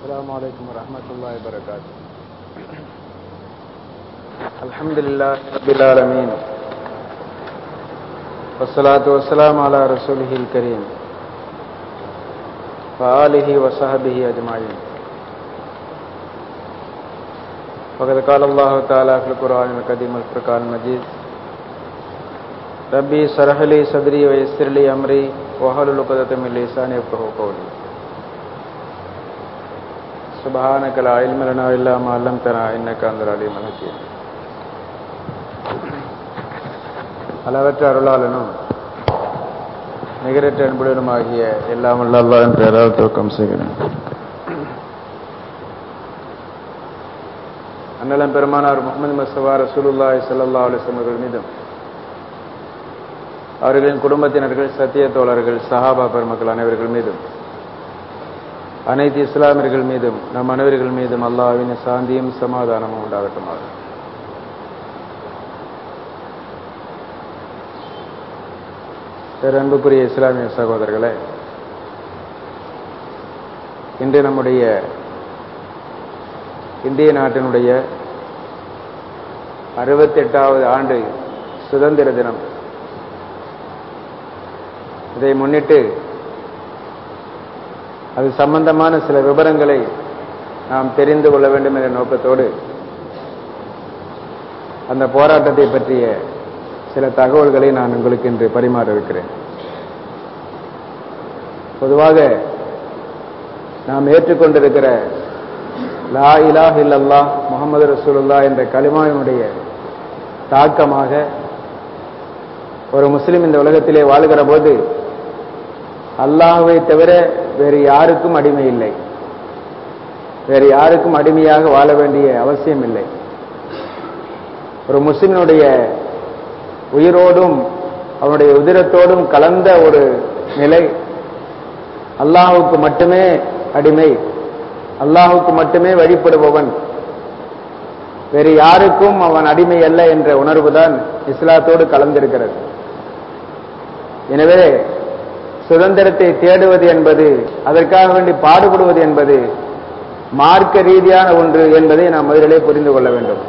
السلام عليكم ورحمة الله وبركاته الحمد لله رب العالمين والصلاة والسلام على رسوله الكريم وآله وصحبه أجمعين فقد قال الله تعالى في القرآن القديم الفرقان المجيد ربي اشرح لي صدري ويسر لي أمري واحلل عقدة من لساني يفقهوا قولي سبحانك لا علم لنا إلا ما علمتنا إنك أنت العليم الحكيم அளவற்ற அருளாளனும் நிகரற்ற அன்புடனுமாகிய எல்லாம் வல்ல அல்லாஹ் என்ற அருள் துவக்கம் செய்கிறேன் அண்ணலம் பெருமானார் முகமது மசவா ரசூலுல்லாஹி ஸல்லல்லாஹு அலைஹி வஸல்லம் அவர்கள் மீதும் அவர்களின் குடும்பத்தினர்கள் சத்திய தோழர்கள் சஹாபா பெருமக்கள் அனைவர்கள் மீதும் அனைத்து இஸ்லாமியர்கள் மீதும் நம் அனைவர்கள் மீதும் அல்லாஹ்வின் சாந்தியும் சமாதானமும் உண்டாகட்டுமாக அன்புக்குரிய இஸ்லாமிய சகோதரர்களே இன்று நம்முடைய இந்திய நாட்டினுடைய அறுபத்தி எட்டாவது ஆண்டு சுதந்திர தினம் இதை முன்னிட்டு அது சம்பந்தமான சில விவரங்களை நாம் தெரிந்து கொள்ள வேண்டும் என்ற நோக்கத்தோடு அந்த போராட்டத்தை பற்றிய சில தகவல்களை நான் உங்களுக்கு இன்று பரிமாற இருக்கிறேன் பொதுவாக நாம் ஏற்றுக்கொண்டிருக்கிற லா இலாஹ் இல்லல்லா முகமது ரசூலுல்லா என்ற களிமாவினுடைய தாக்கமாக ஒரு முஸ்லிம் இந்த உலகத்திலே வாழ்கிற போது அல்லாஹுவை தவிர வேறு யாருக்கும் அடிமை இல்லை வேறு யாருக்கும் அடிமையாக வாழ வேண்டிய அவசியம் இல்லை ஒரு முஸ்லிமினுடைய உயிரோடும் அவனுடைய உதிரத்தோடும் கலந்த ஒரு நிலை அல்லாஹுக்கு மட்டுமே அடிமை அல்லாஹுக்கு மட்டுமே வழிபடுபவன் வேறு யாருக்கும் அவன் அடிமை அல்ல என்ற உணர்வுதான் இஸ்லாத்தோடு கலந்திருக்கிறது எனவே சுதந்திரத்தை தேடுவது என்பது அதற்காக வேண்டி பாடுபடுவது என்பது மார்க்க ரீதியான ஒன்று என்பதை நாம் முதலிலே புரிந்து கொள்ள வேண்டும்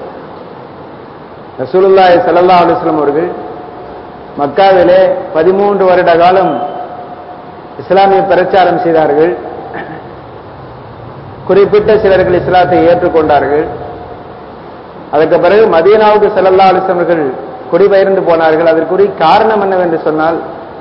ரசூலுல்லாய் சல்லா அலுவலம் அவர்கள் மக்காவிலே பதிமூன்று வருட காலம் இஸ்லாமிய பிரச்சாரம் செய்தார்கள் குறிப்பிட்ட சிலர்கள் இஸ்லாத்தை ஏற்றுக்கொண்டார்கள் அதற்கு பிறகு மதீனாவுக்கு செல்லல்லா அலிஸ்லமர்கள் குடிபெயர்ந்து போனார்கள் அதற்குரிய காரணம் என்னவென்று சொன்னால்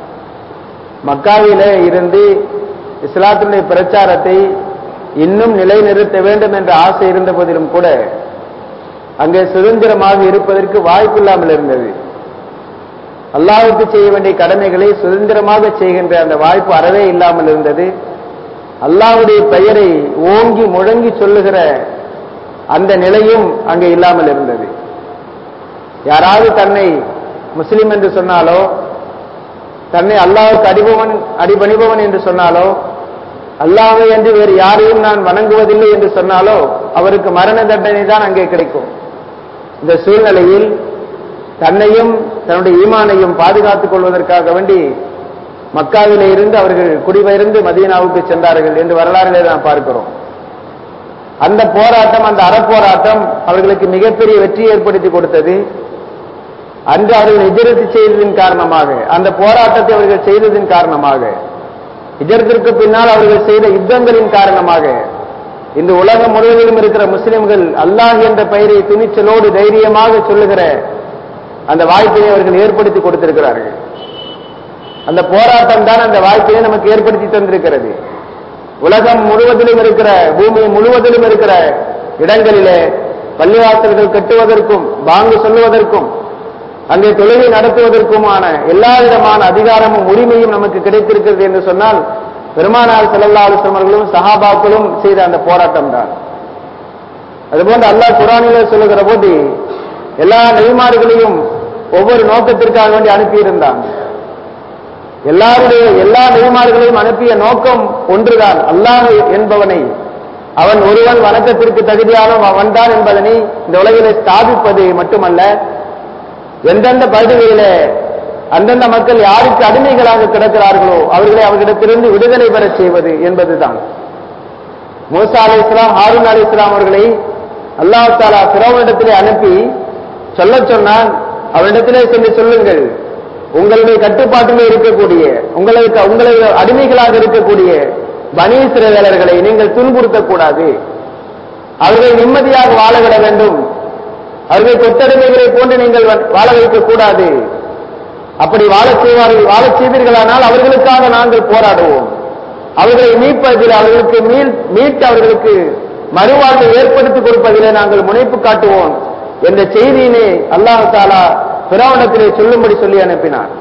மக்காவிலே இருந்து இஸ்லாத்தினுடைய பிரச்சாரத்தை இன்னும் நிலைநிறுத்த வேண்டும் என்ற ஆசை இருந்த போதிலும் கூட அங்கே சுதந்திரமாக இருப்பதற்கு வாய்ப்பில்லாமல் இருந்தது அல்லாவுக்கு செய்ய வேண்டிய கடமைகளை சுதந்திரமாக செய்கின்ற அந்த வாய்ப்பு அறவே இல்லாமல் இருந்தது அல்லாவுடைய பெயரை ஓங்கி முழங்கி சொல்லுகிற அந்த நிலையும் அங்கே இல்லாமல் இருந்தது யாராவது தன்னை முஸ்லிம் என்று சொன்னாலோ தன்னை அல்லாவுக்கு அடிபவன் அடிபணிபவன் என்று சொன்னாலோ அல்லாவை என்று வேறு யாரையும் நான் வணங்குவதில்லை என்று சொன்னாலோ அவருக்கு மரண தண்டனை தான் அங்கே கிடைக்கும் இந்த சூழ்நிலையில் தன்னையும் தன்னுடைய ஈமானையும் பாதுகாத்துக் கொள்வதற்காக வேண்டி மக்காவிலே இருந்து அவர்கள் குடிபெயர்ந்து மதீனாவுக்கு சென்றார்கள் என்று வரலாறுகளை நாம் பார்க்கிறோம் அந்த போராட்டம் அந்த அறப்போராட்டம் அவர்களுக்கு மிகப்பெரிய வெற்றி ஏற்படுத்தி கொடுத்தது அன்று அவர்கள் எதிர்த்து செய்ததின் காரணமாக அந்த போராட்டத்தை அவர்கள் செய்ததின் காரணமாக இதற்கு பின்னால் அவர்கள் செய்த யுத்தங்களின் காரணமாக இந்த உலகம் முழுவதிலும் இருக்கிற முஸ்லிம்கள் அல்லாஹ் என்ற பெயரை துணிச்சலோடு தைரியமாக சொல்லுகிற அந்த வாய்ப்பினை அவர்கள் ஏற்படுத்தி கொடுத்திருக்கிறார்கள் அந்த போராட்டம் தான் அந்த வாய்ப்பினை நமக்கு ஏற்படுத்தி தந்திருக்கிறது உலகம் முழுவதிலும் இருக்கிற பூமி முழுவதிலும் இருக்கிற இடங்களிலே பள்ளிவாசல்கள் கட்டுவதற்கும் பாங்கு சொல்லுவதற்கும் அங்கே தொழிலை நடத்துவதற்குமான எல்லா விதமான அதிகாரமும் உரிமையும் நமக்கு கிடைத்திருக்கிறது என்று சொன்னால் பெருமானார் செல்லல்லா அலுவலர்களும் சஹாபாக்களும் செய்த அந்த போராட்டம் தான் அதுபோன்று அல்லாஹ் குரானில சொல்லுகிற போது எல்லா நெய்மார்களையும் ஒவ்வொரு நோக்கத்திற்காக வேண்டி அனுப்பியிருந்தான் எல்லாருடைய எல்லா நெய்மார்களையும் அனுப்பிய நோக்கம் ஒன்றுதான் அல்லாஹ் என்பவனை அவன் ஒருவன் வணக்கத்திற்கு தகுதியானவன் அவன்தான் என்பதனை இந்த உலகிலே ஸ்தாபிப்பது மட்டுமல்ல எந்தெந்த பகுதிகளிலே அந்தந்த மக்கள் யாருக்கு அடிமைகளாக கிடக்கிறார்களோ அவர்களை அவர்களிடத்திலிருந்து விடுதலை பெறச் செய்வது என்பதுதான் மூசா அலி இஸ்லாம் ஹாரூன் அலி இஸ்லாம் அவர்களை அல்லாஹ் தாலா பிறவனிடத்திலே அனுப்பி சொல்ல சொன்னான் அவரிடத்திலே சென்று சொல்லுங்கள் உங்களுடைய கட்டுப்பாட்டிலே இருக்கக்கூடிய உங்களுக்கு உங்களுடைய அடிமைகளாக இருக்கக்கூடிய பனீசிரவேலர்களை நீங்கள் துன்புறுத்தக்கூடாது அவர்களை நிம்மதியாக வாழ விட வேண்டும் அவர்களை கொத்தடிமைகளை போன்று நீங்கள் வாழ வைக்கக் கூடாது அப்படி வாழச் செய்வார்கள் வாழச் செய்வீர்களானால் அவர்களுக்காக நாங்கள் போராடுவோம் அவர்களை மீட்பதில் அவர்களுக்கு மீள் மீட்டு அவர்களுக்கு மறுவாழ்வை ஏற்படுத்தி கொடுப்பதிலே நாங்கள் முனைப்பு காட்டுவோம் என்ற செய்தியினை அல்லாஹ் தாலா பிராவணத்திலே சொல்லும்படி சொல்லி அனுப்பினார்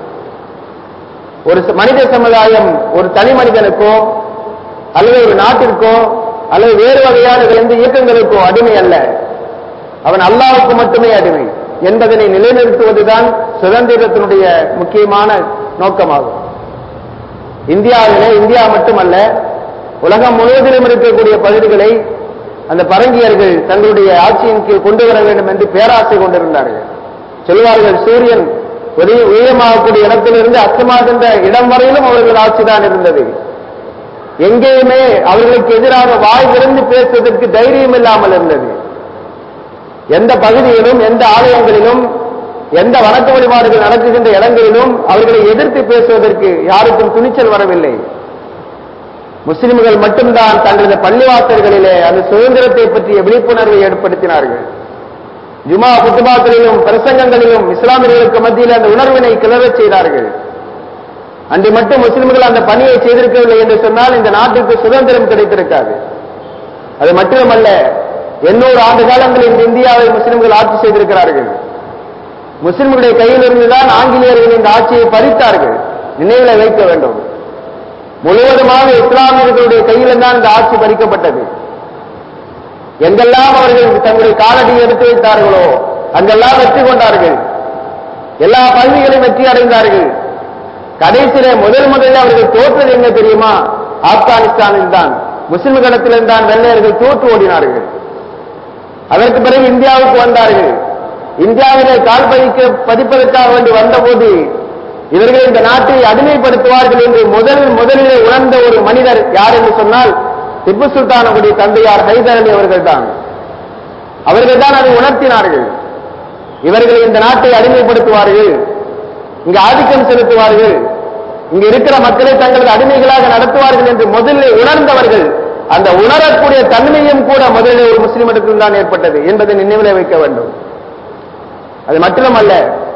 ஒரு மனித சமுதாயம் ஒரு தனி மனிதனுக்கோ அல்லது ஒரு நாட்டிற்கோ அல்லது வேறு வகையான எந்த இயக்கங்களுக்கோ அடிமை அல்ல அவன் அல்லாவுக்கு மட்டுமே அடிமை என்பதனை நிலைநிறுத்துவதுதான் சுதந்திரத்தினுடைய முக்கியமான நோக்கமாகும் இந்தியாவிலே இந்தியா மட்டுமல்ல உலகம் முழுவதிலும் இருக்கக்கூடிய பகுதிகளை அந்த பரங்கியர்கள் தங்களுடைய ஆட்சியின் கீழ் கொண்டு வர வேண்டும் என்று பேராசை கொண்டிருந்தார்கள் சொல்வார்கள் சூரியன் ஒரே உயரமாகக்கூடிய இடத்திலிருந்து அஸ்தமாகின்ற இடம் வரையிலும் அவர்கள் ஆட்சிதான் இருந்தது எங்கேயுமே அவர்களுக்கு எதிராக வாய் திறந்து பேசுவதற்கு தைரியம் இல்லாமல் இருந்தது எந்த பகுதியிலும் எந்த ஆலயங்களிலும் எந்த வணக்க வழிபாடுகள் நடக்குகின்ற இடங்களிலும் அவர்களை எதிர்த்து பேசுவதற்கு யாருக்கும் துணிச்சல் வரவில்லை முஸ்லிம்கள் மட்டும்தான் தங்களது பள்ளிவாசல்களிலே அந்த சுதந்திரத்தை பற்றிய விழிப்புணர்வை ஏற்படுத்தினார்கள் ஜுமா குத்துபாக்களிலும் பிரசங்கங்களிலும் இஸ்லாமியர்களுக்கு மத்தியில் அந்த உணர்வினை கிளறச் செய்தார்கள் அன்று மட்டும் முஸ்லிம்கள் அந்த பணியை செய்திருக்கவில்லை என்று சொன்னால் இந்த நாட்டுக்கு சுதந்திரம் கிடைத்திருக்காது அது மட்டுமல்ல எண்ணூறு ஆண்டு காலங்களில் இந்த இந்தியாவை முஸ்லிம்கள் ஆட்சி செய்திருக்கிறார்கள் முஸ்லிம்களுடைய கையில் இருந்துதான் ஆங்கிலேயர்கள் இந்த ஆட்சியை பறித்தார்கள் நினைவில் வைக்க வேண்டும் முழுவதுமாக இஸ்லாமியர்களுடைய கையில் தான் இந்த ஆட்சி பறிக்கப்பட்டது எங்கெல்லாம் அவர்கள் தங்களுடைய காலடி எடுத்து வைத்தார்களோ அங்கெல்லாம் வெற்றி கொண்டார்கள் எல்லா பகுதிகளையும் வெற்றி அடைந்தார்கள் கடைசியில முதல் முதலில் அவர்கள் தோற்றது எங்க தெரியுமா ஆப்கானிஸ்தானில் தான் முஸ்லிம்களிடத்தில் தான் வெள்ளையர்கள் தோற்று ஓடினார்கள் அதற்கு பிறகு இந்தியாவுக்கு வந்தார்கள் இந்தியாவிலே கால் பதிக்க பதிப்பதற்காக வேண்டி வந்தபோது இவர்கள் இந்த நாட்டை அடிமைப்படுத்துவார்கள் என்று முதல் முதலிலே உணர்ந்த ஒரு மனிதர் யார் என்று சொன்னால் திப்பு சுல்தானுடைய தந்தையார் ஹைதர் அலி அவர்கள் தான் அவர்கள் தான் அதை உணர்த்தினார்கள் இவர்கள் இந்த நாட்டை அடிமைப்படுத்துவார்கள் இங்கு ஆதிக்கம் செலுத்துவார்கள் இங்கு இருக்கிற மக்களை தங்களது அடிமைகளாக நடத்துவார்கள் என்று முதலில் உணர்ந்தவர்கள் அந்த உணரக்கூடிய தன்மையும் கூட முதலில் ஒரு முஸ்லிமிடத்தில் தான் ஏற்பட்டது என்பதை நினைவிலே வைக்க வேண்டும் அது மட்டுமல்ல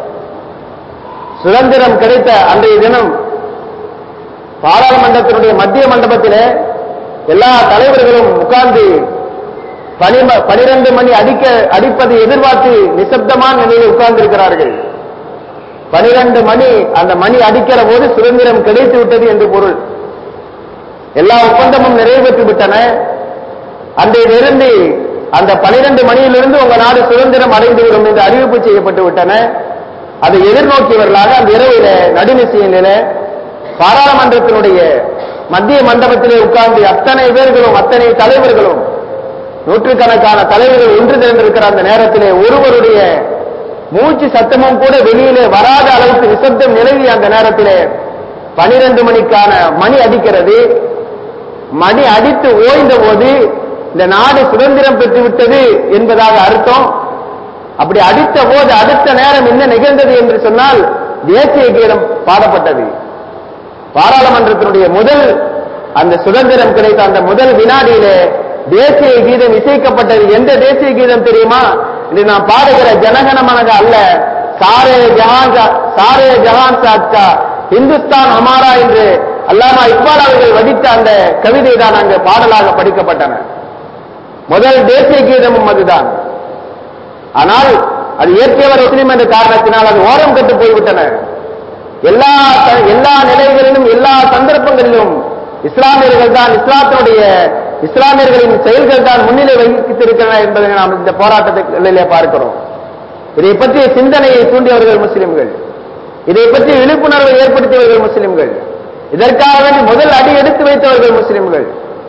சுதந்திரம் கிடைத்த அன்றைய தினம் பாராளுமன்றத்தினுடைய மத்திய மண்டபத்திலே எல்லா தலைவர்களும் உட்கார்ந்து பனிரெண்டு மணி அடிக்க அடிப்பதை எதிர்பார்த்து நிசப்தமான நிலையில் உட்கார்ந்திருக்கிறார்கள் பனிரெண்டு மணி அந்த மணி அடிக்கிற போது சுதந்திரம் கிடைத்து விட்டது என்று பொருள் எல்லா ஒப்பந்தமும் நிறைவேற்றி விட்டன அன்றையிலிருந்து அந்த பனிரெண்டு மணியிலிருந்து உங்க நாடு சுதந்திரம் அடைந்துவிடும் என்று அறிவிப்பு செய்யப்பட்டு விட்டன அதை எதிர்நோக்கியவர்களாக அந்த இரவில நடுநிசையில பாராளுமன்றத்தினுடைய மத்திய மண்டபத்திலே உட்கார்ந்து அத்தனை பேர்களும் அத்தனை தலைவர்களும் நூற்றுக்கணக்கான தலைவர்கள் ஒன்று திரண்டிருக்கிற அந்த நேரத்திலே ஒருவருடைய மூச்சு சத்தமும் கூட வெளியிலே வராத அளவுக்கு நிசப்தம் நிலவி அந்த நேரத்திலே பனிரெண்டு மணிக்கான மணி அடிக்கிறது மணி அடித்து ஓய்ந்த போது இந்த நாடு சுதந்திரம் பெற்று விட்டது என்பதாக அர்த்தம் அப்படி அடித்த போது அடுத்த நேரம் என்ன நிகழ்ந்தது என்று சொன்னால் தேசிய கீதம் பாடப்பட்டது பாராளுமன்றத்தினுடைய முதல் அந்த சுதந்திரம் கிடைத்த அந்த முதல் வினாடியிலே தேசிய கீதம் இசைக்கப்பட்டது எந்த தேசிய கீதம் தெரியுமா இது நாம் பாடுகிற ஜனகணமனக அல்ல சாரே ஜஹான் சாரே ஜஹான் சாட்கா இந்துஸ்தான் அமாரா என்று அல்லாமா இக்பால் அவர்கள் வடித்த அந்த கவிதை தான் அங்கு பாடலாக படிக்கப்பட்டன முதல் தேசிய கீதமும் அதுதான் ஆனால் அது இயற்றியவர் முஸ்லிம் என்ற காரணத்தினால் அது ஓரம் கட்டு போய்விட்டன எல்லா எல்லா நிலைகளிலும் எல்லா சந்தர்ப்பங்களிலும் இஸ்லாமியர்கள் தான் இஸ்லாத்தினுடைய இஸ்லாமியர்களின் செயல்கள் தான் முன்னிலை வகித்திருக்கின்றன என்பதை நாம் இந்த போராட்டத்திலே பார்க்கிறோம் இதை பற்றிய சிந்தனையை தூண்டியவர்கள் முஸ்லிம்கள் இதை பற்றி விழிப்புணர்வை ஏற்படுத்தியவர்கள் முஸ்லிம்கள் இதற்காக வேண்டி முதல் அடி எடுத்து வைத்தவர்கள் முஸ்லிம்கள்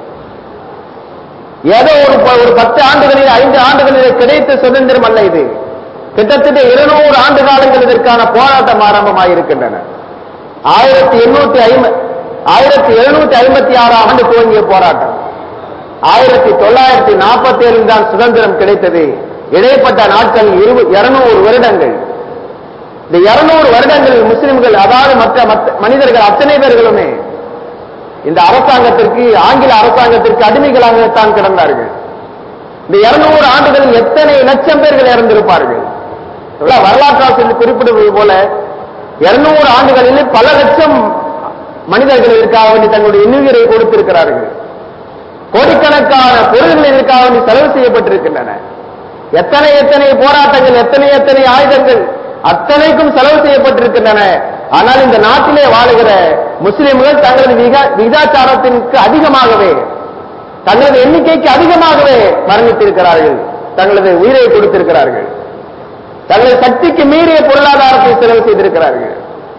ஏதோ ஒரு ஒரு பத்து ஆண்டுகளில் ஐந்து ஆண்டுகளில் கிடைத்த சுதந்திரம் அல்ல இது கிட்டத்தட்ட இருநூறு ஆண்டு காலங்கள் இதற்கான போராட்டம் ஆரம்பமாயிருக்கின்றன ஆயிரத்தி எண்ணூத்தி ஐம்ப ஆயிரத்தி எழுநூத்தி ஐம்பத்தி ஆறாம் ஆண்டு துவங்கிய போராட்டம் ஆயிரத்தி தொள்ளாயிரத்தி நாற்பத்தி ஏழில் தான் சுதந்திரம் கிடைத்தது இடைப்பட்ட நாட்கள் இருநூறு வருடங்கள் இந்த இருநூறு வருடங்கள் முஸ்லிம்கள் அதாவது மற்ற மனிதர்கள் அத்தனை பேர்களுமே இந்த அரசாங்கத்திற்கு ஆங்கில அரசாங்கத்திற்கு அடிமைகளாகத்தான் கிடந்தார்கள் இந்த இருநூறு ஆண்டுகளில் எத்தனை லட்சம் பேர்கள் இறந்திருப்பார்கள் வரலாற்றாசிரியர் குறிப்பிடுவது போல இருநூறு ஆண்டுகளில் பல லட்சம் மனிதர்கள் இதற்காக வேண்டி தங்களுடைய இன்னுயிரை கொடுத்திருக்கிறார்கள் கோடிக்கணக்கான பொருள்கள் இதற்காக வேண்டி செலவு செய்யப்பட்டிருக்கின்றன எத்தனை எத்தனை போராட்டங்கள் எத்தனை எத்தனை ஆயுதங்கள் அத்தனைக்கும் செலவு செய்யப்பட்டிருக்கின்றன ஆனால் இந்த நாட்டிலே வாழுகிற முஸ்லிம்கள் தங்களது விகிதாச்சாரத்திற்கு அதிகமாகவே தங்களது எண்ணிக்கைக்கு அதிகமாகவே மரணித்திருக்கிறார்கள் தங்களது உயிரை கொடுத்திருக்கிறார்கள் தங்களது சக்திக்கு மீறிய பொருளாதாரத்தை செலவு செய்திருக்கிறார்கள்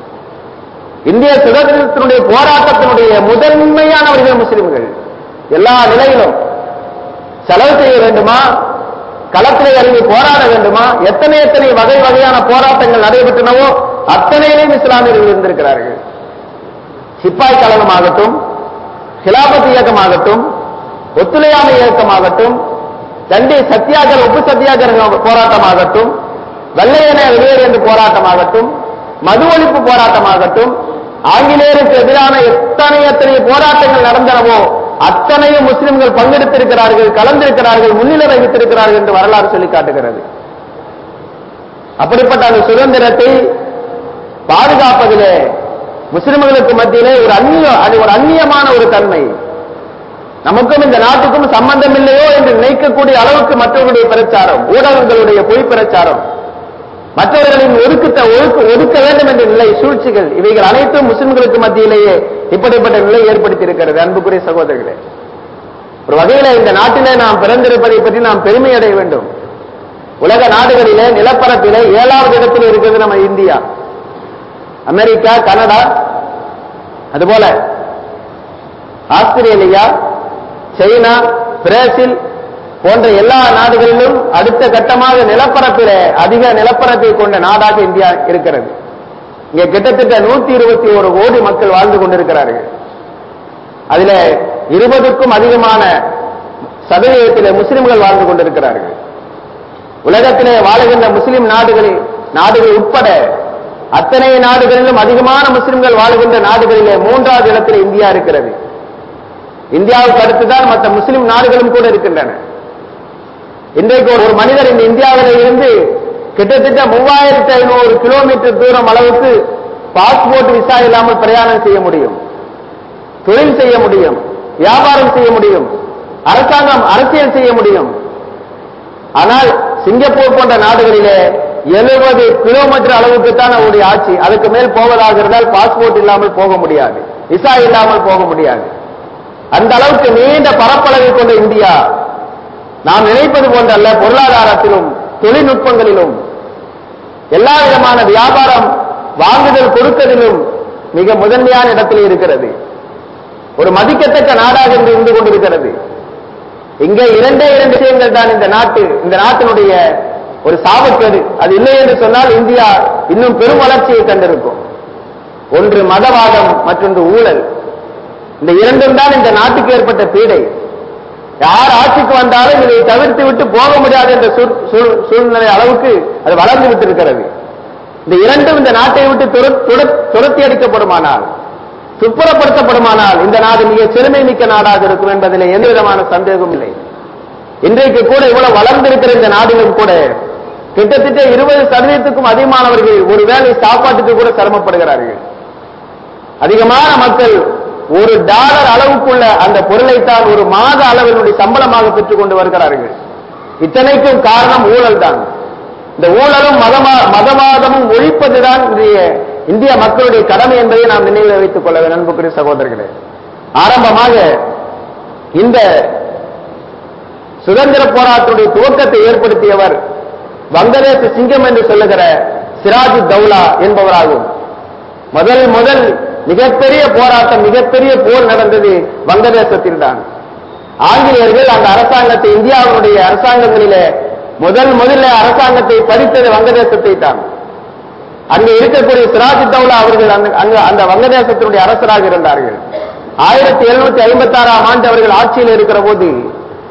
இந்திய சுதந்திரத்தினுடைய போராட்டத்தினுடைய முதன்மையானவர்கள் முஸ்லிம்கள் எல்லா நிலையிலும் செலவு செய்ய வேண்டுமா களத்திலே இறங்கி போராட வேண்டுமா எத்தனை எத்தனை வகை வகையான போராட்டங்கள் நடைபெற்றனவோ அத்தனையிலும் இஸ்லாமியர்கள் இருந்திருக்கிறார்கள் சிப்பாய் கழகமாகட்டும் ஹிலாபத் இயக்கமாகட்டும் ஒத்துழையாமை இயக்கமாகட்டும் தண்டி சத்தியாகிர உப்பு சத்தியாகிரக போராட்டமாகட்டும் வெள்ளையன வெளியேறு என்று போராட்டமாகட்டும் மது ஒழிப்பு போராட்டமாகட்டும் ஆங்கிலேயருக்கு எதிரான எத்தனை எத்தனை போராட்டங்கள் நடந்தனவோ அத்தனையும் முஸ்லிம்கள் பங்கெடுத்திருக்கிறார்கள் கலந்திருக்கிறார்கள் முன்னிலை வகித்திருக்கிறார்கள் என்று வரலாறு சொல்லி காட்டுகிறது அப்படிப்பட்ட அந்த சுதந்திரத்தை பாதுகாப்பதிலே முஸ்லிம்களுக்கு மத்தியிலே ஒரு அந்நிய அது ஒரு அந்நியமான ஒரு தன்மை நமக்கும் இந்த நாட்டுக்கும் சம்பந்தம் இல்லையோ என்று நினைக்கக்கூடிய அளவுக்கு மற்றவர்களுடைய பிரச்சாரம் ஊடகங்களுடைய பொய் பிரச்சாரம் மற்றவர்களின் ஒதுக்கத்தை ஒதுக்க ஒதுக்க வேண்டும் என்ற நிலை சூழ்ச்சிகள் இவைகள் அனைத்தும் முஸ்லிம்களுக்கு மத்தியிலேயே இப்படிப்பட்ட நிலை ஏற்படுத்தி இருக்கிறது அன்புக்குரிய சகோதரர்களே ஒரு வகையில இந்த நாட்டிலே நாம் பிறந்திருப்பதை பற்றி நாம் பெருமை அடைய வேண்டும் உலக நாடுகளிலே நிலப்பரப்பிலே ஏழாவது இடத்தில் இருக்கிறது நம்ம இந்தியா அமெரிக்கா கனடா அதுபோல ஆஸ்திரேலியா சைனா பிரேசில் போன்ற எல்லா நாடுகளிலும் அடுத்த கட்டமாக நிலப்பரப்பில அதிக நிலப்பரப்பை கொண்ட நாடாக இந்தியா இருக்கிறது இங்க கிட்டத்தட்ட நூத்தி இருபத்தி ஒரு கோடி மக்கள் வாழ்ந்து கொண்டிருக்கிறார்கள் அதுல இருபதுக்கும் அதிகமான சதவீதத்திலே முஸ்லிம்கள் வாழ்ந்து கொண்டிருக்கிறார்கள் உலகத்திலே வாழுகின்ற முஸ்லிம் நாடுகளில் நாடுகள் உட்பட அத்தனை நாடுகளிலும் அதிகமான முஸ்லிம்கள் வாழுகின்ற நாடுகளிலே மூன்றாவது இடத்தில் இந்தியா இருக்கிறது இந்தியாவுக்கு அடுத்துதான் மற்ற முஸ்லிம் நாடுகளும் கூட இருக்கின்றன இன்றைக்கு ஒரு மனிதர் இந்த இந்தியாவில இருந்து கிட்டத்தட்ட மூவாயிரத்தி ஐநூறு கிலோமீட்டர் தூரம் அளவுக்கு பாஸ்போர்ட் விசா இல்லாமல் பிரயாணம் செய்ய முடியும் தொழில் செய்ய முடியும் வியாபாரம் செய்ய முடியும் அரசாங்கம் அரசியல் செய்ய முடியும் ஆனால் சிங்கப்பூர் போன்ற நாடுகளிலே எழுபது கிலோமீட்டர் அளவுக்கு தான் அவருடைய ஆட்சி அதுக்கு மேல் போவதாக இருந்தால் பாஸ்போர்ட் இல்லாமல் போக முடியாது விசா இல்லாமல் போக முடியாது அந்த அளவுக்கு நீண்ட பரப்பளவை கொண்ட இந்தியா நாம் நினைப்பது போன்றல்ல பொருளாதாரத்திலும் தொழில்நுட்பங்களிலும் எல்லா விதமான வியாபாரம் வாங்குதல் கொடுக்கலிலும் மிக முதன்மையான இடத்தில் இருக்கிறது ஒரு மதிக்கத்தக்க நாடாக இன்று இருந்து கொண்டிருக்கிறது இங்கே இரண்டே இரண்டு விஷயங்கள் தான் இந்த நாட்டு இந்த நாட்டினுடைய ஒரு சாபக்கேடு அது இல்லை என்று சொன்னால் இந்தியா இன்னும் பெரும் வளர்ச்சியை கண்டிருக்கும் ஒன்று மதவாதம் மற்றொன்று ஊழல் இந்த இரண்டும் தான் இந்த நாட்டுக்கு ஏற்பட்ட பீடை யார் ஆட்சிக்கு வந்தாலும் இதை தவிர்த்து விட்டு போக முடியாது என்ற சூழ்- சூழ்- சூழ்நிலை அளவுக்கு அது வளர்ந்து விட்டிருக்கிறது இந்த இரண்டும் இந்த நாட்டை விட்டு துர- துர- துரத்தி அடிக்கப்படுமானால் துப்புரப்படுத்தப்படுமானால் இந்த நாடு மிக சிறுமை மிக்க நாடாக இருக்கும் என்பதில் எந்த விதமான சந்தேகமும் இல்லை இன்றைக்கு கூட இவ்வளவு வளர்ந்திருக்கிற இந்த நாடுகளும் கூட கிட்டத்தட்ட இருபது சதவீதத்துக்கும் அதிகமானவர்கள் ஒருவேளை சாப்பாட்டுக்கு கூட சிரமப்படுகிறார்கள் அதிகமான மக்கள் ஒரு டாலர் அளவுக்குள்ள அந்த பொருளைத்தான் ஒரு மாத அளவினுடைய சம்பளமாக பெற்றுக் கொண்டு வருகிறார்கள் இத்தனைக்கும் காரணம் ஊழல் தான் இந்த ஊழலும் மதமா மதவாதமும் ஒழிப்பதுதான் இன்றைய இந்திய மக்களுடைய கடமை என்பதை நாம் நினைவில் வைத்துக் கொள்ள வேண்டும் அன்புக்குரிய சகோதரர்களே ஆரம்பமாக இந்த சுதந்திர போராட்டத்துடைய துவக்கத்தை ஏற்படுத்தியவர் வங்கதேச சிங்கம் என்று சொல்லுகிற சிராஜு தௌலா என்பவராகும் முதல் முதல் மிகப்பெரிய போராட்டம் மிகப்பெரிய போர் நடந்தது வங்கதேசத்தில் தான் ஆங்கிலேயர்கள் அந்த அரசாங்கத்தை இந்தியாவினுடைய அரசாங்கங்களிலே முதல் முதல்ல அரசாங்கத்தை பறித்தது வங்கதேசத்தை தான் அங்கே இருக்கக்கூடிய சிராஜ் தௌலா அவர்கள் அந்த அங்க அந்த வங்கதேசத்தினுடைய அரசராக இருந்தார்கள் ஆயிரத்தி எழுநூத்தி ஐம்பத்தி ஆறாம் ஆண்டு அவர்கள் ஆட்சியில் இருக்கிற போது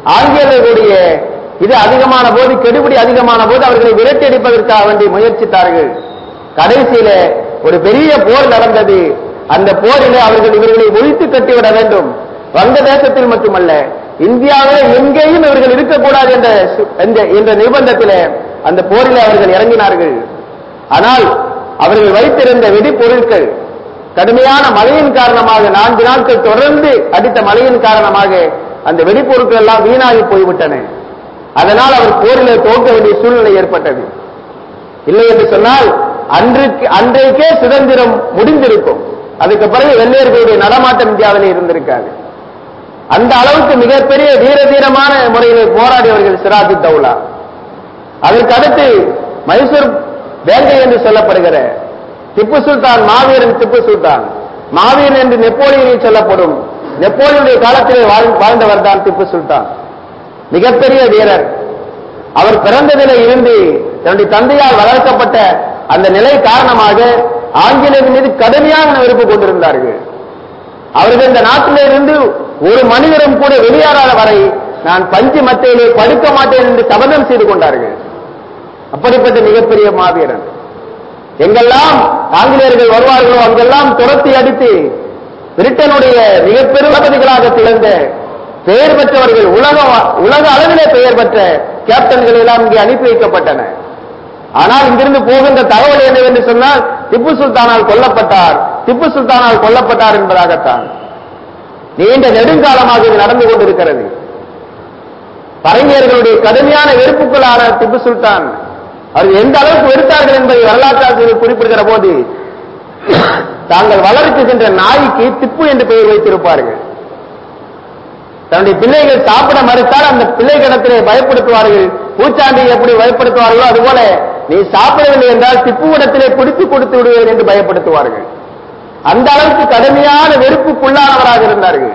ஆங்கிலேயர்களுடைய இது அதிகமான போது கெடுபிடி அதிகமான போது அவர்களை விரட்டி அடிப்பதற்காக வேண்டி முயற்சித்தார்கள் கடைசியில ஒரு பெரிய போர் நடந்தது அந்த போரிலே அவர்கள் இவர்களை ஒழித்து கட்டிவிட வேண்டும் வங்கதேசத்தில் மட்டுமல்ல இந்தியாவில் எங்கேயும் இவர்கள் இருக்கக்கூடாது என்ற சு- என்ற- என்ற நிர்பந்தத்திலே அந்த போரிலே அவர்கள் இறங்கினார்கள் ஆனால் அவர்கள் வைத்திருந்த வெடிப்பொருட்கள் கடுமையான மழையின் காரணமாக நான்கு நாட்கள் தொடர்ந்து அடித்த மழையின் காரணமாக அந்த வெடிப்பொருட்கள் எல்லாம் வீணாகி போய்விட்டன அதனால் அவர் போரிலே தோற்க வேண்டிய சூழ்நிலை ஏற்பட்டது இல்லை என்று சொன்னால் அன்றைக்கு அன்றைக்கே சுதந்திரம் முடிந்திருக்கும் அதுக்கு பிறகு வெள்ளையர்களுடைய நடமாட்டம் இந்தியாவிலே இருந்திருக்காது அந்த அளவுக்கு மிகப்பெரிய வீர தீரமான முறையில் போராடியவர்கள் சிராஜ் தௌலா அதற்கு அடுத்து மைசூர் வேங்கை என்று சொல்லப்படுகிற திப்பு சுல்தான் மாவீரன் திப்பு சுல்தான் மாவீரன் என்று நெப்போலியனில் சொல்லப்படும் நெப்போலியனுடைய காலத்திலே வாழ்- வாழ்ந்தவர் தான் திப்பு சுல்தான் மிகப்பெரிய வீரர் அவர் பிறந்ததிலே இருந்து தன்னுடைய தந்தையால் வளர்க்கப்பட்ட அந்த நிலை காரணமாக ஆங்கிலேயர் மீது கடுமையான வெறுப்பு கொண்டிருந்தார்கள் அவர்கள் இந்த நாட்டிலே இருந்து ஒரு மனிதரும் கூட வெளியேறாத வரை நான் பஞ்சு மத்தையிலே படுக்க மாட்டேன் என்று சபதம் செய்து கொண்டார்கள் அப்படிப்பட்ட மிகப்பெரிய மாவீரன் எங்கெல்லாம் ஆங்கிலேயர்கள் வருவார்களோ அங்கெல்லாம் துரத்தி அடித்து பிரிட்டனுடைய மிகப்பெரும் தளபதிகளாக திகழ்ந்த பெயர் பெற்றவர்கள் உலக உலக அளவிலே பெயர் பெற்ற கேப்டன்கள் எல்லாம் இங்கே அனுப்பி வைக்கப்பட்டன ஆனால் இங்கிருந்து போகின்ற தகவல் என்னவென்று சொன்னால் திப்பு சுல்தானால் கொல்லப்பட்டார் திப்பு சுல்தானால் கொல்லப்பட்டார் என்பதாகத்தான் நீண்ட நெடுங்காலமாக இது நடந்து கொண்டிருக்கிறது பறைஞர்களுடைய கடுமையான வெறுப்புக்குள்ளான திப்பு சுல்தான் அவர்கள் எந்த அளவுக்கு வெறுத்தார்கள் என்பதை வரலாற்றாசிரியர் குறிப்பிடுகிற போது தாங்கள் வளர்க்குகின்ற நாய்க்கு திப்பு என்று பெயர் வைத்திருப்பார்கள் தன்னுடைய பிள்ளைகள் சாப்பிட மறுத்தால் அந்த பிள்ளைகளிடத்திலே பயப்படுத்துவார்கள் பூச்சாண்டியை எப்படி பயப்படுத்துவார்களோ அதுபோல நீ சாப்பிடவில்லை என்றால் திப்புவிடத்திலே பிடித்து கொடுத்து விடுவேன் என்று பயப்படுத்துவார்கள் அந்த அளவுக்கு கடுமையான வெறுப்புக்குள்ளானவராக இருந்தார்கள்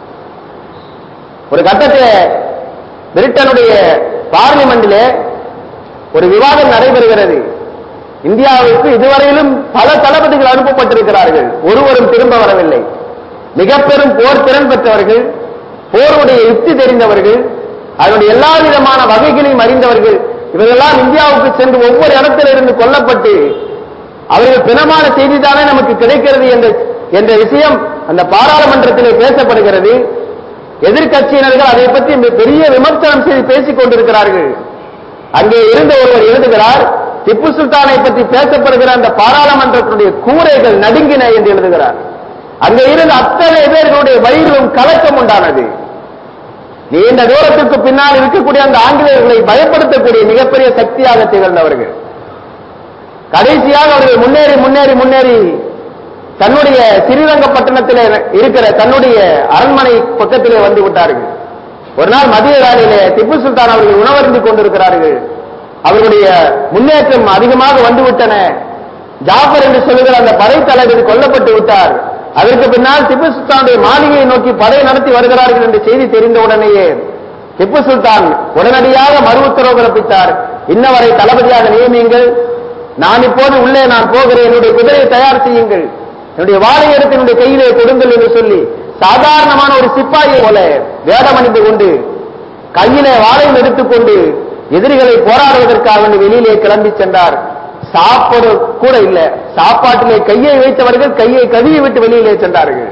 ஒரு கட்டத்தில் பிரிட்டனுடைய பார்லிமெண்டிலே ஒரு விவாதம் நடைபெறுகிறது இந்தியாவுக்கு இதுவரையிலும் பல தளபதிகள் அனுப்பப்பட்டிருக்கிறார்கள் ஒருவரும் திரும்ப வரவில்லை மிக பெரும் போர் திறன் பெற்றவர்கள் போருடைய யுக்தி தெரிந்தவர்கள் அதனுடைய எல்லா விதமான வகைகளையும் அறிந்தவர்கள் இவர்களெல்லாம் இந்தியாவுக்கு சென்று ஒவ்வொரு இடத்திலிருந்து கொல்லப்பட்டு அவர்கள் பிணமான செய்திதானே நமக்கு கிடைக்கிறது என்ற என்ற விஷயம் அந்த பாராளுமன்றத்திலே பேசப்படுகிறது எதிர்க்கட்சியினர்கள் அதை பற்றி மிக பெரிய விமர்சனம் செய்து பேசிக் கொண்டிருக்கிறார்கள் அங்கே இருந்த ஒருவர் எழுதுகிறார் திப்பு சுல்தானை பற்றி பேசப்படுகிற அந்த பாராளுமன்றத்தினுடைய கூரைகள் நடுங்கின என்று எழுதுகிறார் அங்கே இருந்த அத்தனை பேர்களுடைய வயிறும் கலக்கம் உண்டானது நீண்ட தூரத்துக்கு பின்னால் இருக்கக்கூடிய அந்த ஆங்கிலேயர்களை பயப்படுத்தக்கூடிய மிகப்பெரிய சக்தியாக திகழ்ந்தவர்கள் கடைசியாக அவர்கள் முன்னேறி முன்னேறி முன்னேறி தன்னுடைய ஸ்ரீரங்கப்பட்டினத்திலே இருக்கிற தன்னுடைய அரண்மனை பக்கத்திலே வந்து விட்டார்கள் ஒரு நாள் மதிய வேளையிலே திப்பு சுல்தான் அவர்கள் உணவருந்திக் கொண்டிருக்கிறார்கள் அவர்களுடைய முன்னேற்றம் அதிகமாக வந்துவிட்டன ஜாஃபர் என்று சொல்லுகிற அந்த படை தளபதி கொல்லப்பட்டு விட்டார் அதற்கு பின்னால் திப்பு சுல்தானுடைய மாளிகையை நோக்கி படை நடத்தி வருகிறார்கள் என்ற செய்தி தெரிந்த உடனேயே திப்பு சுல்தான் உடனடியாக மறு உத்தரவு பிறப்பித்தார் இன்னவரை தளபதியாக நியமியுங்கள் நான் இப்போது உள்ளே நான் போகிறேன் என்னுடைய குதிரையை தயார் செய்யுங்கள் என்னுடைய வாழை எடுத்து என்னுடைய கையிலே கொடுங்கள் என்று சொல்லி சாதாரணமான ஒரு சிப்பாயை போல வேடம் அணிந்து கொண்டு கையிலே வாழையும் எடுத்துக்கொண்டு எதிரிகளை போராடுவதற்காக வேண்டி வெளியிலே கிளம்பி சென்றார் சாப்பாடு கூட இல்ல சாப்பாட்டிலே கையை வைத்தவர்கள் கையை கழுவி விட்டு வெளியிலே சென்றார்கள்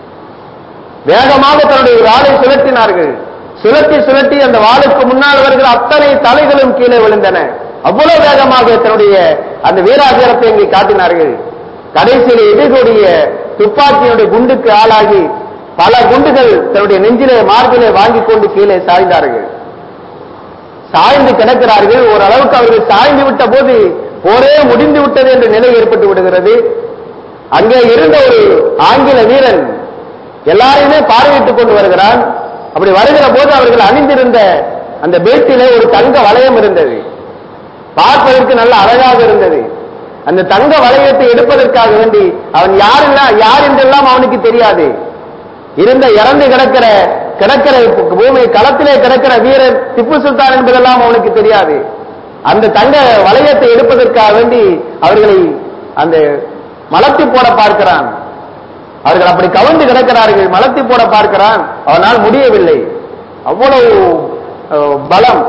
வேகமாக தன்னுடைய வாளை சுழற்றினார்கள் சுழற்றி சுழற்றி அந்த வாளுக்கு முன்னால் வருகிற அத்தனை தலைகளும் கீழே விழுந்தன அவ்வளவு வேகமாக தன்னுடைய அந்த வீராகரத்தை இங்கே காட்டினார்கள் கடைசியிலே எதிர்களுடைய துப்பாக்கியினுடைய குண்டுக்கு ஆளாகி பல குண்டுகள் தன்னுடைய நெஞ்சிலே மார்பிலே வாங்கிக் கொண்டு கீழே சாய்ந்தார்கள் சாய்ந்து கிடக்கிறார்கள் ஓரளவுக்கு அவர்கள் சாய்ந்து விட்ட போது போரே முடிந்து விட்டது என்ற நிலை ஏற்பட்டு விடுகிறது அங்கே இருந்த ஒரு ஆங்கில வீரன் எல்லாரையுமே பார்வையிட்டுக் கொண்டு வருகிறான் அப்படி வருகிற போது அவர்கள் அணிந்திருந்த அந்த பெல்ட்டிலே ஒரு தங்க வளையம் இருந்தது பார்ப்பதற்கு நல்ல அழகாக இருந்தது அந்த தங்க வளையத்தை எடுப்பதற்காக வேண்டி அவன் யாரெல்லாம் யார் என்றெல்லாம் அவனுக்கு தெரியாது இருந்த இறந்து கிடக்கிற கிடக்கிற பூமி களத்திலே கிடக்கிற வீரர் திப்பு சுல்தான் என்பதெல்லாம் அவனுக்கு தெரியாது அந்த தங்க வளையத்தை எடுப்பதற்காக வேண்டி அவர்களை அந்த மலத்தி போட பார்க்கிறான் அவர்கள் அப்படி கவுந்து கிடக்கிறார்கள் மலத்தி போட பார்க்கிறான் அவனால் முடியவில்லை அவ்வளவு அஹ், பலம்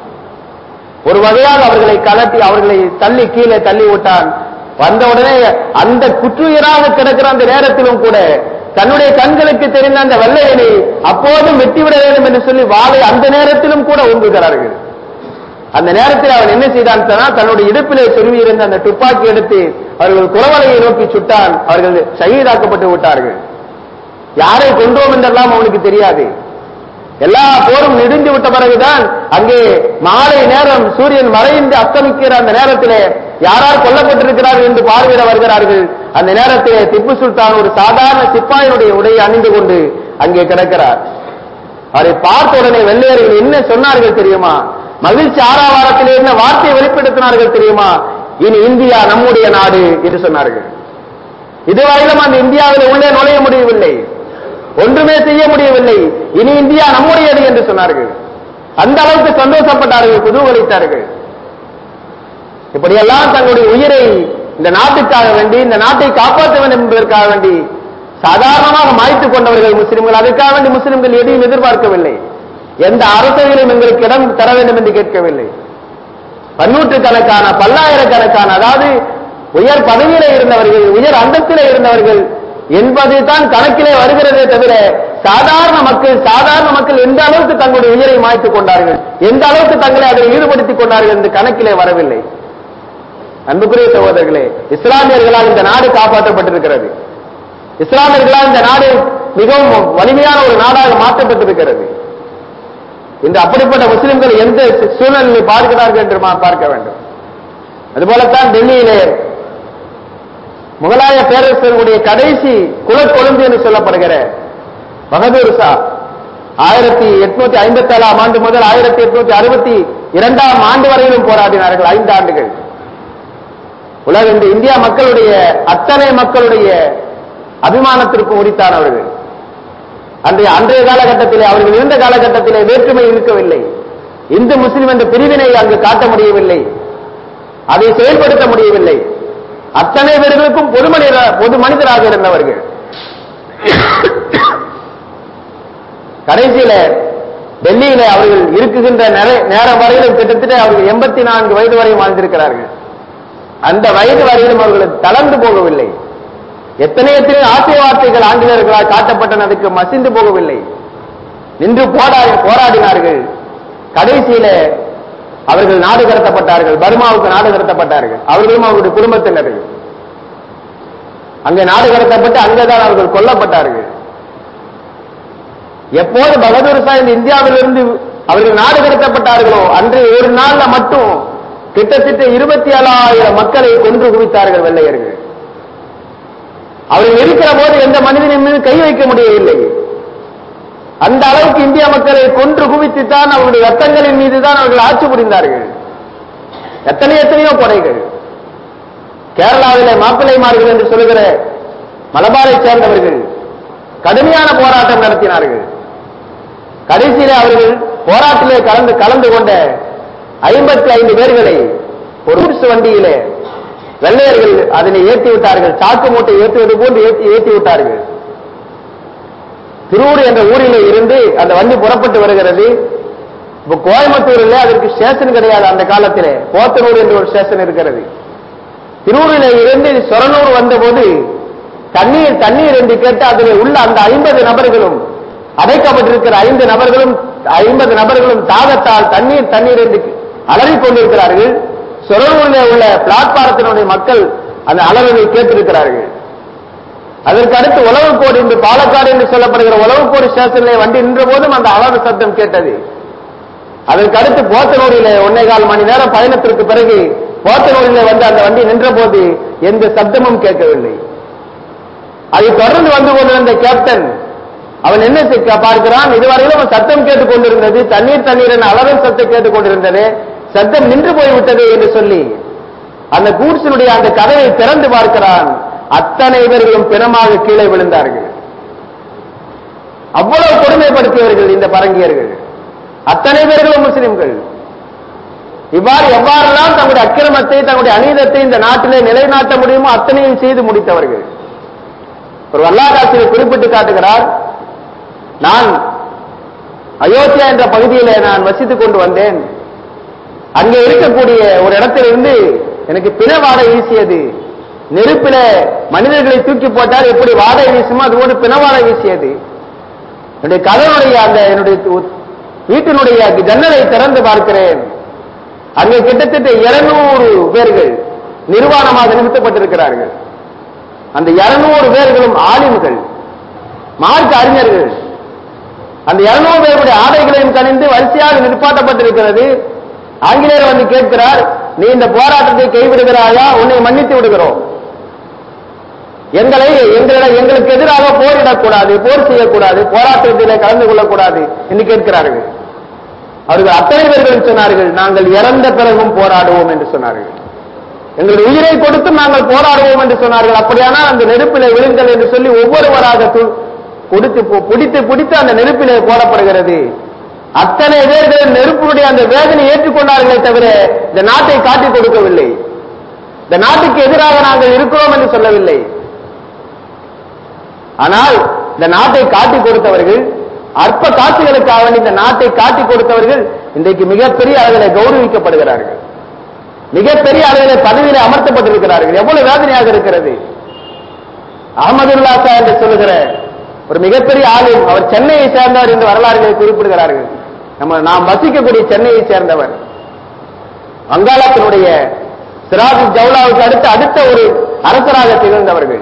ஒரு வகையாக அவர்களை கலட்டி அவர்களை தள்ளி கீழே தள்ளி விட்டான் வந்த உடனே அந்த குற்றுயிராக கிடக்கிற அந்த நேரத்திலும் கூட தன்னுடைய கண்களுக்கு தெரிந்த அந்த வெள்ளையனை அப்போதும் வெட்டிவிட வேண்டும் என்று சொல்லி வாளை அந்த நேரத்திலும் கூட ஓங்குகிறார்கள் அந்த நேரத்தில் அவன் என்ன செய்தான் சொன்னால், தன்னுடைய இடுப்பிலே சொருவி இருந்த அந்த துப்பாக்கி எடுத்து அவர்கள் குறவலையை நோக்கி சுட்டான் அவர்கள் ஷஹீதாக்கப்பட்டு விட்டார்கள் யாரை கொன்றோம் என்றெல்லாம் அவனுக்கு தெரியாது எல்லா போரும் நெடுந்து விட்ட பிறகுதான் அங்கே மாலை நேரம் சூரியன் மறைந்து அஸ்தமிக்கிற அந்த நேரத்திலே யாரால் கொல்லப்பட்டிருக்கிறார்கள் என்று பார்வையிட வருகிறார்கள் அந்த நேரத்திலே திப்பு சுல்தான் ஒரு சாதாரண சிப்பாயினுடைய உடையை அணிந்து கொண்டு அங்கே கிடக்கிறார் அவரை பார்த்த உடனே வெள்ளையர்கள் என்ன சொன்னார்கள் தெரியுமா மகிழ்ச்சி ஆறாவாரத்தில் என்ன வார்த்தையை வெளிப்படுத்தினார்கள் தெரியுமா இனி இந்தியா நம்முடைய நாடு என்று சொன்னார்கள் இதுவரையிலும் அந்த இந்தியாவில் உள்ளே நுழைய முடியவில்லை ஒன்றுமே செய்ய முடியவில்லை இனி இந்தியா நம்முடையது என்று சொன்னார்கள் அந்த அளவுக்கு சந்தோஷப்பட்டார்கள் குதூகலித்தார்கள் இப்படியெல்லாம் தங்களுடைய உயிரை இந்த நாட்டுக்காக வேண்டி இந்த நாட்டை காப்பாற்ற வேண்டும் என்பதற்காக வேண்டி சாதாரணமாக மாய்த்துக் கொண்டவர்கள் முஸ்லிம்கள் அதற்காக வேண்டி முஸ்லிம்கள் எதையும் எதிர்பார்க்கவில்லை எந்த அரசையிலும் எங்களுக்கு இடம் தர வேண்டும் என்று கேட்கவில்லை பன்னூற்றுக்கணக்கான பல்லாயிரக்கணக்கான அதாவது உயர் பதவியில இருந்தவர்கள் உயர் அந்தத்திலே இருந்தவர்கள் என்பதை தான் கணக்கிலே வருகிறதே தவிர சாதாரண மக்கள் சாதாரண மக்கள் எந்த அளவுக்கு தங்களுடைய உயிரை மாய்த்துக் கொண்டார்கள் எந்த அளவுக்கு தங்களை அதில் ஈடுபடுத்திக் கொண்டார்கள் என்று கணக்கிலே வரவில்லை அன்புக்குரிய சகோதரர்களே இஸ்லாமியர்களால் இந்த நாடு காப்பாற்றப்பட்டிருக்கிறது இஸ்லாமியர்களால் இந்த நாடு மிகவும் வலிமையான ஒரு நாடாக மாற்றப்பட்டிருக்கிறது இன்று அப்படிப்பட்ட முஸ்லிம்கள் எந்த சூழ்நிலையை பார்க்கிறார்கள் என்று மா- பார்க்க வேண்டும் அதுபோலத்தான் டெல்லியிலே முகலாய பேரரசர்களுடைய கடைசி குலக்கொழுந்து என்று சொல்லப்படுகிற பகதூர் ஷா ஆயிரத்தி எட்நூத்தி ஐம்பத்தி ஏழாம் ஆண்டு முதல் ஆயிரத்தி எட்நூத்தி அறுபத்தி இரண்டாம் ஆண்டு வரையிலும் போராடினார்கள் ஐந்து ஆண்டுகள் உலக இந்த இந்தியா மக்களுடைய அத்தனை மக்களுடைய அபிமானத்திற்கு உரித்தானவர்கள் அன்றைய அன்றைய காலகட்டத்திலே அவர்கள் இருந்த காலகட்டத்திலே வேற்றுமை இருக்கவில்லை இந்து முஸ்லிம் என்ற பிரிவினை அங்கு காட்ட முடியவில்லை அதை செயல்படுத்த முடியவில்லை அத்தனை பேர்களுக்கும் பொது மனித பொது மனிதராக இருந்தவர்கள் கடைசியில டெல்லியில அவர்கள் இருக்குகின்ற நேர- நேரம் வரையிலும் கிட்டத்தட்ட அவர்கள் எண்பத்தி நான்கு வயது வரை வாழ்ந்திருக்கிறார்கள் அந்த வயது வரையிலும் அவர்கள் தளர்ந்து போகவில்லை எத்தனை எத்தனை ஆசிய வார்த்தைகள் ஆங்கிலேயர்களால் காட்டப்பட்டன அதுக்கு மசிந்து போகவில்லை நின்று போராடி போராடினார்கள் கடைசியில அவர்கள் நாடு கடத்தப்பட்டார்கள் பர்மாவுக்கு நாடு கடத்தப்பட்டார்கள் அவர்களும் அவருடைய குடும்பத்தினர்கள் அங்கே நாடு கடத்தப்பட்டு அங்கேதான் அவர்கள் கொல்லப்பட்டார்கள் எப்போது பகதூர் ஷா இந்த இந்தியாவிலிருந்து அவர்கள் நாடு கடத்தப்பட்டார்களோ அன்று ஒரு நாள்ல மட்டும் கிட்டத்தட்ட இருபத்தி ஏழாயிரம் மக்களை கொன்று குவித்தார்கள் வெள்ளையர்கள் அவர்கள் இருக்கிற போது எந்த மனிதனின் மீது கை வைக்க முடியவில்லை அந்த அளவுக்கு இந்திய மக்களை கொன்று குவித்துத்தான் அவருடைய ரத்தங்களின் மீது தான் அவர்கள் ஆட்சி புரிந்தார்கள் எத்தனை எத்தனையோ கொடைகள் கேரளாவிலே மாப்பிள்ளைமார்கள் என்று சொல்லுகிற மலபாரை சேர்ந்தவர்கள் கடுமையான போராட்டம் நடத்தினார்கள் கடைசியிலே அவர்கள் போராட்டிலே கலந்து கலந்து கொண்ட ஐம்பத்தி ஐந்து பேர்களை ஒரு குடிசு வண்டியிலே வெள்ளையர்கள் அதனை ஏற்றி விட்டார்கள் சாக்கு மூட்டை ஏற்றுவது போன்று ஏற்றி ஏற்றி விட்டார்கள் திருவூர் என்ற ஊரிலே இருந்து அந்த வண்டி புறப்பட்டு வருகிறது இப்ப கோயம்புத்தூரில் அதற்கு ஸ்டேஷன் கிடையாது அந்த காலத்திலே போத்தனூர் என்ற ஒரு ஸ்டேஷன் இருக்கிறது திருவூரிலே இருந்து சொரனூர் வந்தபோது தண்ணீர் தண்ணீர் என்று கேட்டு அதில் உள்ள அந்த ஐம்பது நபர்களும் அடைக்கப்பட்டிருக்கிற ஐந்து நபர்களும் ஐம்பது நபர்களும் தாகத்தால் தண்ணீர் தண்ணீர் என்று அலறிக் கொண்டிருக்கிறார்கள் சொரனூரிலே உள்ள பிளாட்பாரத்தினுடைய மக்கள் அந்த அலறலை கேட்டிருக்கிறார்கள் அதற்கு அடுத்து உளவுக்கோடு என்று பாலக்காடு என்று சொல்லப்படுகிற உளவுக்கோடு ஸ்டேஷனிலே வண்டி நின்ற போதும் அந்த அலறு சத்தம் கேட்டது அதற்கு அடுத்து போத்தனூரிலே ஒன்னே கால் மணி நேரம் பயணத்திற்கு பிறகு போத்தனூரிலே வந்து அந்த வண்டி நின்ற போது எந்த சப்தமும் கேட்கவில்லை அதை தொடர்ந்து வந்து கொண்டிருந்த கேப்டன் அவன் என்ன செய்ய பார்க்கிறான் இதுவரையிலும் அவன் சத்தம் கேட்டுக் கொண்டிருந்தது தண்ணீர் தண்ணீர் என அளவில் சத்தம் கேட்டுக் கொண்டிருந்தது சத்தம் நின்று போய்விட்டது என்று சொல்லி அந்த கூட்ஸினுடைய அந்த கதவை திறந்து பார்க்கிறான் அத்தனை பேர்களும் பிணமாக கீழே விழுந்தார்கள் அவ்வளவு கொடுமைப்படுத்தியவர்கள் இந்த பரங்கியர்கள் அத்தனை பேர்களும் முஸ்லிம்கள் இவ்வாறு எவ்வாறெல்லாம் தங்களுடைய அக்கிரமத்தை தங்களுடைய அநீதத்தை இந்த நாட்டிலே நிலைநாட்ட முடியுமோ அத்தனையும் செய்து முடித்தவர்கள் ஒரு வல்லாராசிரியர் குறிப்பிட்டு காட்டுகிறார் நான் அயோத்தியா என்ற பகுதியிலே நான் வசித்துக் கொண்டு வந்தேன் அங்கே இருக்கக்கூடிய ஒரு இடத்திலிருந்து எனக்கு பிண வாடை வீசியது நெருப்பில மனிதர்களை தூக்கி போட்டால் எப்படி வாடை வீசுமோ அதுபோன்று பிண வாடை வீசியது என்னுடைய கதனுடைய அந்த என்னுடைய து- வீட்டினுடைய ஜன்னலை திறந்து பார்க்கிறேன் அங்கே கிட்டத்தட்ட 200 பேர்கள் நிர்வாணமாக நிறுத்தப்பட்டிருக்கிறார்கள் அந்த 200 பேர்களும் ஆலிம்கள் மார்க்க அறிஞர்கள் அந்த 200 பேருடைய ஆடைகளையும் கணிந்து வரிசையாக நிற்பாட்டப்பட்டிருக்கிறது ஆங்கிலேயர் வந்து கேட்கிறார் நீ இந்த போராட்டத்தை கைவிடுகிறாயா உன்னை மன்னித்து விடுகிறோம் எங்களை எங்களிடம் எங்களுக்கு எதிராக போரிடக்கூடாது போர் செய்யக்கூடாது போராட்டத்திலே கலந்து கொள்ளக்கூடாது என்று கேட்கிறார்கள் அவர்கள் அத்தனை பேர்களும் சொன்னார்கள் நாங்கள் இறந்த பிறகும் போராடுவோம் என்று சொன்னார்கள் எங்களுடைய உயிரை கொடுத்தும் நாங்கள் போராடுவோம் என்று சொன்னார்கள் அப்படியானால் அந்த நெருப்பிலே விழுங்கள் என்று சொல்லி ஒவ்வொருவராக து- கொடுத்து பு- பிடித்து பிடித்து அந்த நெருப்பிலே போடப்படுகிறது அத்தனை பேர்கள் நெருப்பினுடைய அந்த வேதனை ஏற்றுக்கொண்டார்களே தவிர இந்த நாட்டை காட்டிக் கொடுக்கவில்லை இந்த நாட்டுக்கு எதிராக நாங்கள் இருக்கிறோம் என்று சொல்லவில்லை ஆனால் இந்த நாட்டை காட்டிக் கொடுத்தவர்கள் அற்ப காட்சிகளுக்காக வேண்டி இந்த நாட்டை காட்டிக் கொடுத்தவர்கள் இன்றைக்கு மிகப்பெரிய அளவில் கௌரவிக்கப்படுகிறார்கள் மிகப்பெரிய அளவில் பதவியிலே அமர்த்தப்பட்டிருக்கிறார்கள் எவ்வளவு வேதனையாக இருக்கிறது அகமதுல்லா ஷா என்று சொல்லுகிற ஒரு மிகப்பெரிய ஆளும் அவர் சென்னையை சேர்ந்தவர் என்று வரலாறுகளை குறிப்பிடுகிறார்கள் நம்ம நாம் வசிக்கக்கூடிய சென்னையை சேர்ந்தவர் வங்காளத்தினுடைய சிராஜ் ஜவுலாவுக்கு அடுத்து அடுத்த ஒரு அரசராக திகழ்ந்தவர்கள்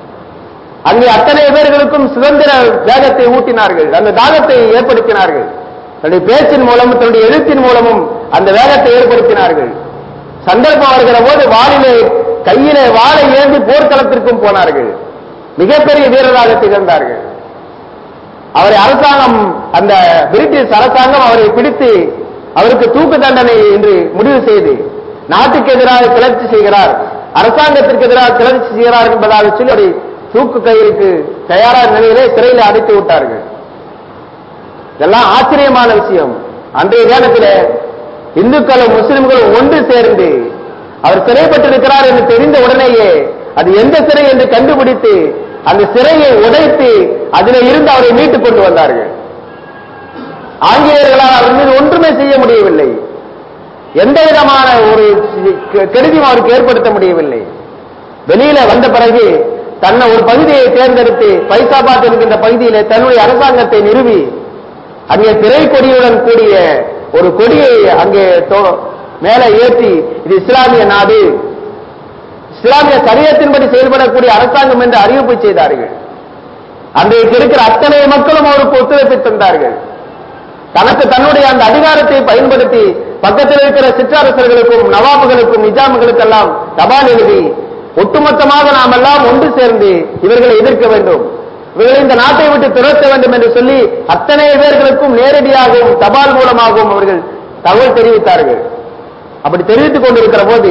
அங்கே அத்தனை பேர்களுக்கும் சுதந்திர வேகத்தை ஊட்டினார்கள் அந்த தாகத்தை ஏற்படுத்தினார்கள் தன்னுடைய பேச்சின் மூலமும் தன்னுடைய எழுத்தின் மூலமும் அந்த வேகத்தை ஏற்படுத்தினார்கள் சந்தர்ப்பம் வருகிற போது வாளிலே கையிலே வாளை ஏந்தி போர்க்களத்திற்கும் போனார்கள் மிகப்பெரிய வீரராக திகழ்ந்தார்கள் அவரை அரசாங்கம் அந்த பிரிட்டிஷ் அரசாங்கம் அவரை பிடித்து அவருக்கு தூக்கு தண்டனை என்று முடிவு செய்து நாட்டுக்கு எதிராக கிளர்ச்சி செய்கிறார் அரசாங்கத்திற்கு எதிராக கிளர்ச்சி செய்கிறார் என்பதாக சொல்லி அவரை தூக்கு கயிறுக்கு தயாரான நிலையிலே சிறையில் அடைத்து விட்டார்கள் இதெல்லாம் ஆச்சரியமான விஷயம் அன்றைய காலத்தில் இந்துக்களும் முஸ்லிம்களும் ஒன்று சேர்ந்து அவர் சிறைப்பட்டிருக்கிறார் என்று தெரிந்த உடனேயே அது எந்த சிறை என்று கண்டுபிடித்து அந்த சிறையை உடைத்து அதிலே இருந்து அவரை மீட்டுக் கொண்டு வந்தார்கள் ஆங்கிலேயர்களால் அவர் மீது ஒன்றுமே செய்ய முடியவில்லை எந்த விதமான ஒரு கெ- கெடுதியும் அவருக்கு ஏற்படுத்த முடியவில்லை வெளியில வந்த பிறகு தன்னை ஒரு பகுதியை தேர்ந்தெடுத்து பைசாபாத் என்கின்ற பகுதியிலே தன்னுடைய அரசாங்கத்தை நிறுவி அங்கே திரை கொடியுடன் கூடிய ஒரு கொடியை அங்கே தோ- மேலே ஏற்றி இது இஸ்லாமிய நாடு இஸ்லாமிய சரியத்தின்படி செயல்படக்கூடிய அரசாங்கம் என்று அறிவிப்பு செய்தார்கள் அன்றைக்கு இருக்கிற அத்தனை மக்களும் அவருக்கு ஒத்துழைப்பு தந்தார்கள் தனக்கு தன்னுடைய அந்த அதிகாரத்தை பயன்படுத்தி பக்கத்தில் இருக்கிற சிற்றரசர்களுக்கும் நவாபுகளுக்கும் நிஜாமுகளுக்கெல்லாம் தபால் எழுதி ஒட்டுமொத்தமாக நாம் எல்லாம் ஒன்று சேர்ந்து இவர்களை எதிர்க்க வேண்டும் இவர்களை இந்த நாட்டை விட்டு துரத்த வேண்டும் என்று சொல்லி அத்தனை பேர்களுக்கும் நேரடியாகவும் தபால் மூலமாகவும் அவர்கள் தகவல் தெரிவித்தார்கள் அப்படி தெரிவித்துக் கொண்டிருக்கிற போது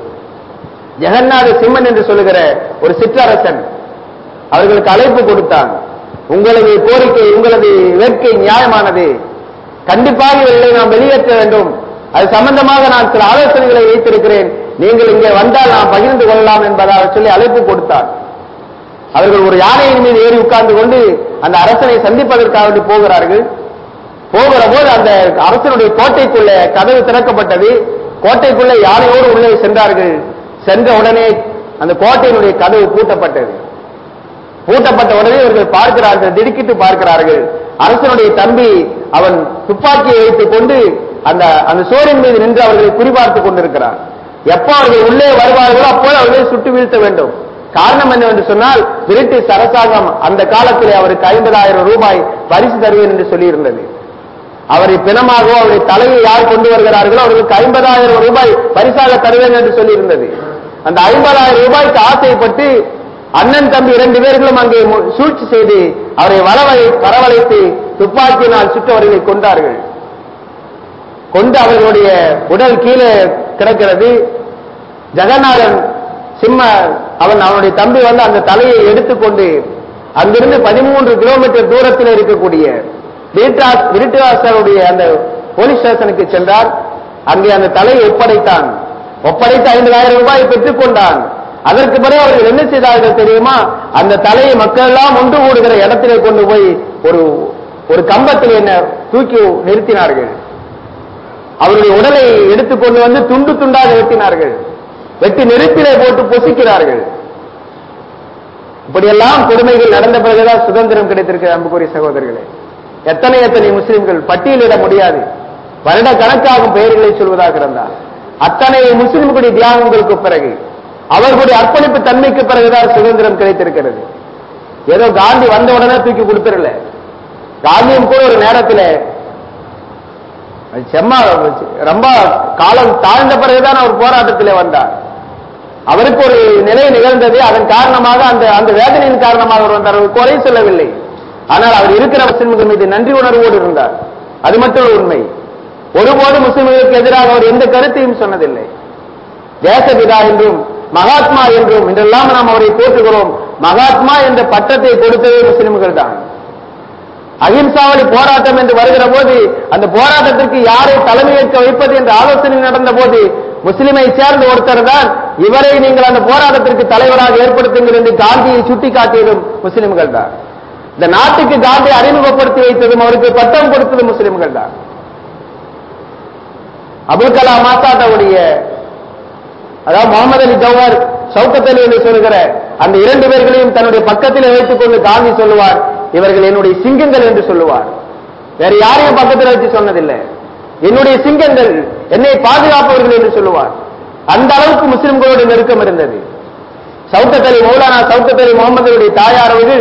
ஜெகநாத சிம்மன் என்று சொல்லுகிற ஒரு சிற்றரசன் அவர்களுக்கு அழைப்பு கொடுத்தான் உங்களது கோரிக்கை உங்களது வேட்கை நியாயமானது கண்டிப்பாக இவர்களை நாம் வெளியேற்ற வேண்டும் அது சம்பந்தமாக நான் சில ஆலோசனைகளை வைத்திருக்கிறேன் நீங்கள் இங்கே வந்தால் நாம் பகிர்ந்து கொள்ளலாம் என்பதாக சொல்லி அழைப்பு கொடுத்தார் அவர்கள் ஒரு யானையின் மீது ஏறி உட்கார்ந்து கொண்டு அந்த அரசனை சந்திப்பதற்காக வேண்டி போகிறார்கள் போகிற போது அந்த அரசனுடைய கோட்டைக்குள்ள கதவு திறக்கப்பட்டது கோட்டைக்குள்ள யானையோடு உள்ளே சென்றார்கள் சென்ற உடனே அந்த கோட்டையினுடைய கதவு பூட்டப்பட்டது பூட்டப்பட்ட உடனே இவர்கள் பார்க்கிறார்கள் திடுக்கிட்டு பார்க்கிறார்கள் அரசனுடைய தம்பி அவன் துப்பாக்கியை வைத்துக் கொண்டு அந்த அந்த சோரின் மீது நின்று அவர்களை குறிபார்த்துக் கொண்டிருக்கிறார் எப்போ அவர்கள் உள்ளே வருவார்களோ அப்போது அவர்களை சுட்டு வீழ்த்த வேண்டும் காரணம் என்னவென்று சொன்னால் பிரிட்டிஷ் அரசாங்கம் அந்த காலத்திலே அவருக்கு ஐம்பதாயிரம் ரூபாய் பரிசு தருவேன் என்று சொல்லியிருந்தது அவரை பிணமாகவோ அவருடைய தலையை யார் கொண்டு வருகிறார்களோ அவர்களுக்கு ஐம்பதாயிரம் ரூபாய் பரிசாக தருவேன் என்று சொல்லியிருந்தது அந்த ஐம்பதாயிரம் ரூபாய்க்கு ஆசைப்பட்டு அண்ணன் தம்பி இரண்டு பேர்களும் அங்கே மு- சூழ்ச்சி செய்து அவரை வரவழை வரவழைத்து துப்பாக்கியினால் சுட்டு அவர்களை கொண்டார்கள் கொண்டு அவர்களுடைய உடல் கீழே கிடக்கிறது ஜெகநாதன் சிம்ம அவன் அவனுடைய தம்பி வந்து அந்த தலையை எடுத்துக்கொண்டு அங்கிருந்து பதிமூன்று கிலோமீட்டர் தூரத்தில் இருக்கக்கூடிய விருட்டாஸ் விருட்டாசருடைய அந்த போலீஸ் ஸ்டேஷனுக்கு சென்றார் அங்கே அந்த தலையை ஒப்படைத்தான் ஒப்படைத்து ஐம்பதாயிரம் ரூபாய் பெற்றுக் கொண்டான் அதற்கு பிறகு அவர்கள் என்ன செய்தார்கள் தெரியுமா அந்த தலையை மக்கள் எல்லாம் ஒன்று கூடுகிற இடத்திலே கொண்டு போய் ஒரு ஒரு கம்பத்தில் என்ன தூக்கி நிறுத்தினார்கள் அவருடைய உடலை எடுத்துக்கொண்டு வந்து துண்டு துண்டாக வெட்டினார்கள் வெட்டி நெருப்பிலே போட்டு பொசிக்கிறார்கள் இப்படியெல்லாம் கொடுமைகள் நடந்த பிறகுதான் சுதந்திரம் கிடைத்திருக்கிறது அன்புக்குரிய சகோதரர்களே எத்தனை எத்தனை முஸ்லிம்கள் பட்டியலிட முடியாது வருட கணக்காகும் பெயர்களை சொல்வதாக இருந்தால் அத்தனை முஸ்லிம்களுடைய தியாகங்களுக்கு பிறகு அவர்களுடைய அர்ப்பணிப்பு தன்மைக்கு பிறகுதான் சுதந்திரம் கிடைத்திருக்கிறது ஏதோ காந்தி வந்த உடனே தூக்கி கொடுத்துடல காந்தியும் கூட ஒரு நேரத்தில் செம்மா ரொம்ப காலம் தாழ்ந்த பிறகுதான் அவர் போராட்டத்திலே வந்தார் அவருக்கு ஒரு நிலை நிகழ்ந்தது அதன் காரணமாக அந்த அந்த வேதனையின் காரணமாக அவர் வந்தார் அவர் குறை சொல்லவில்லை ஆனால் அவர் இருக்கிற முஸ்லிம்கள் மீது நன்றி உணர்வோடு இருந்தார் அது மட்டும் உண்மை ஒருபோது முஸ்லிம்களுக்கு எதிராக அவர் எந்த கருத்தையும் சொன்னதில்லை தேசபிதா என்றும் மகாத்மா என்றும் என்றெல்லாம் நாம் அவரை போற்றுகிறோம் மகாத்மா என்ற பட்டத்தை கொடுத்ததே முஸ்லிம்கள் தான் அகிம்சாவளி போராட்டம் என்று வருகிற போது அந்த போராட்டத்திற்கு யாரை தலைமையேற்க வைப்பது என்ற ஆலோசனை நடந்த போது முஸ்லிமை சேர்ந்த ஒருத்தர் தான் இவரை நீங்கள் அந்த போராட்டத்திற்கு தலைவராக ஏற்படுத்துங்கள் என்று காந்தியை சுட்டிக்காட்டியதும் முஸ்லிம்கள் தான் இந்த நாட்டுக்கு காந்தி அறிமுகப்படுத்தி வைத்ததும் அவருக்கு பட்டம் கொடுத்ததும் முஸ்லிம்கள் தான் அபுல் கலாம் ஆசாத்தாவுடைய அதாவது முகமது அலி ஜவஹர் சவுக்கத் அலி என்று சொல்கிற அந்த இரண்டு பேர்களையும் தன்னுடைய பக்கத்தில் வைத்துக் கொண்டு காந்தி சொல்லுவார் இவர்கள் என்னுடைய சிங்கங்கள் என்று சொல்லுவார் வேற யாரையும் பக்கத்தில் வச்சு சொன்னதில்லை என்னுடைய சிங்கங்கள் என்னை பாதுகாப்பவர்கள் என்று சொல்லுவார் அந்த அளவுக்கு முஸ்லிம்களோடு நெருக்கம் இருந்தது சவுக்கத் அலி மௌலானா சவுக்கத் அலி முகமதுடைய தாயார் அவர்கள்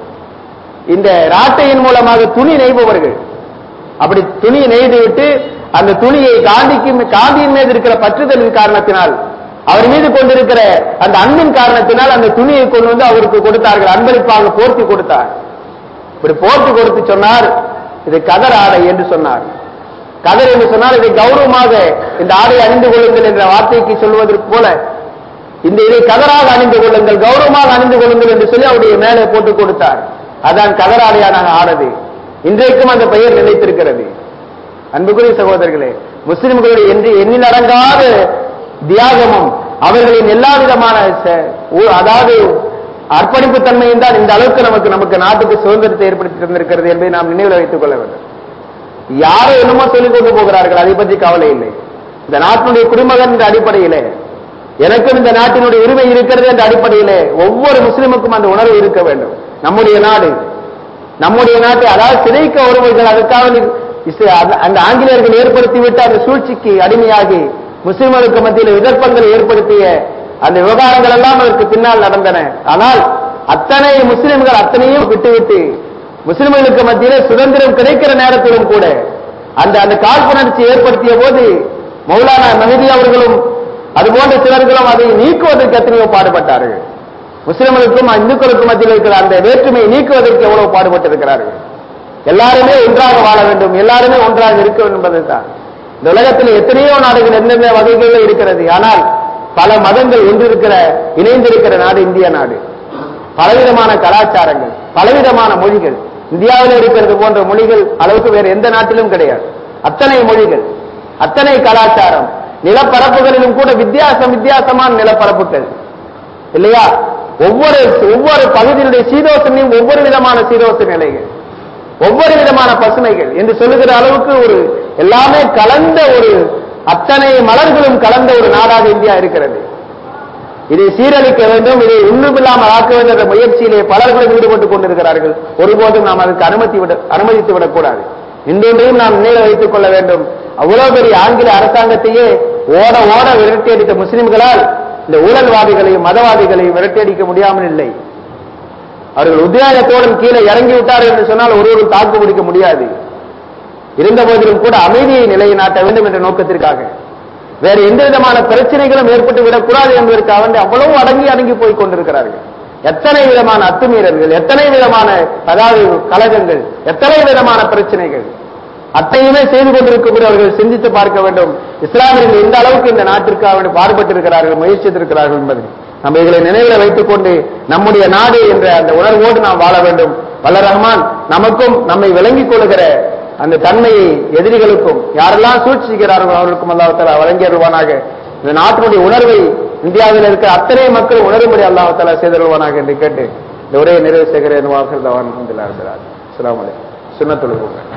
இந்த ராட்டையின் மூலமாக துணி நெய்பவர்கள் அப்படி துணி நெய்து விட்டு அந்த துணியை காந்திக்கு காந்தியின் மீது இருக்கிற பற்றுதலின் காரணத்தினால் அவர் மீது கொண்டிருக்கிற அந்த அன்பின் காரணத்தினால் அந்த துணியை கொண்டு வந்து அவருக்கு கொடுத்தார்கள் அன்பளிப்பாக போர்த்தி கொடுத்தார் இப்படி போர்த்தி கொடுத்து சொன்னார் இது கதர் ஆடை என்று சொன்னார் கதர் என்று சொன்னால் இதை கௌரவமாக இந்த ஆடை அணிந்து கொள்ளுங்கள் என்ற வார்த்தைக்கு சொல்வதற்கு போல இந்த இதை கதராக அணிந்து கொள்ளுங்கள் கௌரவமாக அணிந்து கொள்ளுங்கள் என்று சொல்லி அவருடைய மேலே போட்டு கொடுத்தார் அதான் கதராடையாக ஆனது இன்றைக்கும் அந்த பெயர் நிலைத்திருக்கிறது அன்புக்குரிய சகோதரர்களே முஸ்லிம்களுடைய என்று எண்ணில் அடங்காத தியாகமும் அவர்களின் எல்லா விதமான ச- ஊ- அதாவது அர்ப்பணிப்பு தன்மையும் தான் இந்த அளவுக்கு நமக்கு நமக்கு நாட்டுக்கு சுதந்திரத்தை ஏற்படுத்தி தந்திருக்கிறது என்பதை நாம் நினைவில் வைத்துக் கொள்ள வேண்டும் யாரோ என்னமோ சொல்லிக் கொண்டு போகிறார்கள் அதை பற்றி கவலை இல்லை இந்த நாட்டினுடைய குடிமகன் என்ற அடிப்படையிலே எனக்கும் இந்த நாட்டினுடைய உரிமை இருக்கிறது என்ற அடிப்படையிலே ஒவ்வொரு முஸ்லிமுக்கும் அந்த உணர்வு இருக்க வேண்டும் நம்முடைய நாடு நம்முடைய நாட்டை அதாவது சிதைக்க வருவர்கள் அதுக்காக நீ- இஸ்- அந்த- அந்த ஆங்கிலேயர்கள் ஏற்படுத்திவிட்ட அந்த சூழ்ச்சிக்கு அடிமையாகி முஸ்லிம்களுக்கு மத்தியில் விதர்ப்பங்களை ஏற்படுத்திய அந்த விவகாரங்கள் எல்லாம் அதற்கு பின்னால் நடந்தன ஆனால் அத்தனை முஸ்லிம்கள் அத்தனையும் விட்டுவிட்டு முஸ்லிம்களுக்கு மத்தியிலே சுதந்திரம் கிடைக்கிற நேரத்திலும் கூட அந்த அந்த காழ்ப்புணர்ச்சி ஏற்படுத்திய போது மௌலானா மெஹதி அவர்களும் அதுபோன்ற சிலர்களும் அதை நீக்குவதற்கு எத்தனையோ பாடுபட்டார்கள் முஸ்லிம்களுக்கும் இந்துக்களுக்கும் மத்தியில் இருக்கிற அந்த வேற்றுமையை நீக்குவதற்கு எவ்வளவு பாடுபட்டிருக்கிறார்கள் எல்லாருமே ஒன்றாக வாழ வேண்டும் எல்லாருமே ஒன்றாக இருக்க வேண்டும் என்பதுதான் இந்த உலகத்தில் எத்தனையோ நாடுகள் எந்தெந்த வகைகளில் இருக்கிறது ஆனால் பல மதங்கள் ஒன்றிருக்கிற இணைந்திருக்கிற நாடு இந்திய நாடு பலவிதமான கலாச்சாரங்கள் பலவிதமான மொழிகள் இந்தியாவில் இருக்கிறது போன்ற மொழிகள் அளவுக்கு வேறு எந்த நாட்டிலும் கிடையாது அத்தனை மொழிகள் அத்தனை கலாச்சாரம் நிலப்பரப்புகளிலும் கூட வித்தியாசம் வித்தியாசமான நிலப்பரப்புகள் இல்லையா ஒவ்வொரு ஒவ்வொரு பகுதியினுடைய சீதோசனையும் ஒவ்வொரு விதமான சீதோச நிலைகள் ஒவ்வொரு விதமான பசுமைகள் என்று சொல்லுகிற அளவுக்கு ஒரு எல்லாமே கலந்த ஒரு அத்தனை மலர்களும் கலந்த ஒரு நாடாக இந்தியா இருக்கிறது இதை சீரழிக்க வேண்டும் இதை ஒன்றுமில்லாமல் ஆக்க வேண்டும் என்ற முயற்சியிலே பலர்களும் ஈடுபட்டுக் கொண்டிருக்கிறார்கள் ஒருபோதும் நாம் அதுக்கு அனுமதி விட அனுமதித்து விடக்கூடாது இன்றொன்றையும் நாம் நினைவில் வைத்துக் கொள்ள வேண்டும் அவ்வளவு பெரிய ஆங்கில அரசாங்கத்தையே ஓட ஓட விரட்டி அடித்த முஸ்லிம்களால் இந்த ஊழல்வாதிகளையும் மதவாதிகளையும் விரட்டி அடிக்க முடியாமல் இல்லை அவர்கள் உத்தியோகத்தோடும் கீழே இறங்கி விட்டார்கள் என்று சொன்னால் ஒருவரும் தாக்கு பிடிக்க முடியாது இருந்த போதிலும் கூட அமைதியை நிலைநாட்ட வேண்டும் என்ற நோக்கத்திற்காக வேறு எந்த விதமான பிரச்சனைகளும் ஏற்பட்டு விடக்கூடாது என்பதற்காக வேண்டி அவ்வளவு அடங்கி அடங்கி போய் கொண்டிருக்கிறார்கள் எத்தனை விதமான அத்துமீறல்கள் எத்தனை விதமான அதாவது கலகங்கள் எத்தனை விதமான பிரச்சனைகள் அத்தையுமே செய்து கொண்டிருக்கக்கூடியவர்கள் சிந்தித்து பார்க்க வேண்டும் இஸ்லாமியர்கள் எந்த அளவுக்கு இந்த நாட்டிற்காக வேண்டி பாடுபட்டிருக்கிறார்கள் முயற்சித்திருக்கிறார்கள் என்பதை நம்ம இதை நினைவில் வைத்துக் கொண்டு நம்முடைய நாடு என்ற அந்த உணர்வோடு நாம் வாழ வேண்டும் வல்ல ரஹ்மான் நமக்கும் நம்மை விளங்கிக் கொள்கிற அந்த தன்மையை எதிரிகளுக்கும் யாரெல்லாம் சூழ்ச்சிக்கிறார்களோ அவர்களுக்கும் அல்லாஹால வழங்கியருவானாக இந்த நாட்டினுடைய உணர்வை இந்தியாவில் இருக்கிற அத்தனை மக்கள் உணரும்படி அல்லாஹால செய்தருவானாக என்று கேட்டு இந்த உரையை நிறைவு செய்கிறேன் வாக்குதான் அஸ்லாம் வலைக்கம் சுண்ணத்துள்ள